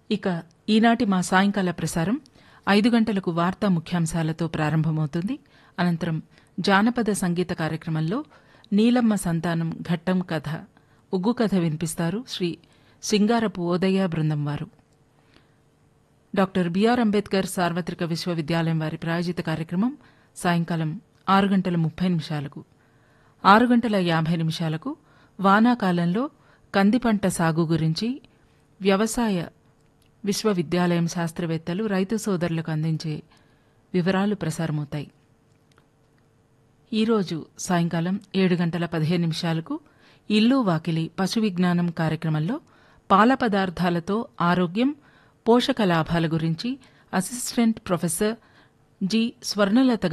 ఇక ఈనాటి మా సాయంకాల ప్రసారం ఐదు గంటలకు వార్తా ముఖ్యాంశాలతో ప్రారంభమవుతుంది అనంతరం జానపద సంగీత కార్యక్రమంలో నీలమ్మ సంతానం ఘట్టం కథ ఉగ్గు కథ వినిపిస్తారు శ్రీ సింగారపు ఓదయ్య బృందం వారు డాక్టర్ బిఆర్ అంబేద్కర్ సార్వత్రిక విశ్వవిద్యాలయం వారి ప్రాయోజిత కార్యక్రమం సాయంకాలం ఆరు గంటల ముప్పై నిమిషాలకు ఆరు గంటల యాభై నిమిషాలకు వానాకాలంలో కంది పంట సాగు గురించి వ్యవసాయ విశ్వవిద్యాలయం శాస్త్రవేత్తలు రైతు సోదరులకు అందించే వివరాలు ప్రసారమవుతాయి ఈరోజు సాయంకాలం ఏడు గంటల పదిహేను నిమిషాలకు ఇల్లు వాకిలి పశు విజ్ఞానం కార్యక్రమంలో పాల పదార్థాలతో ఆరోగ్యం పోషక లాభాల గురించి అసిస్టెంట్ ప్రొఫెసర్ జి స్వర్ణలత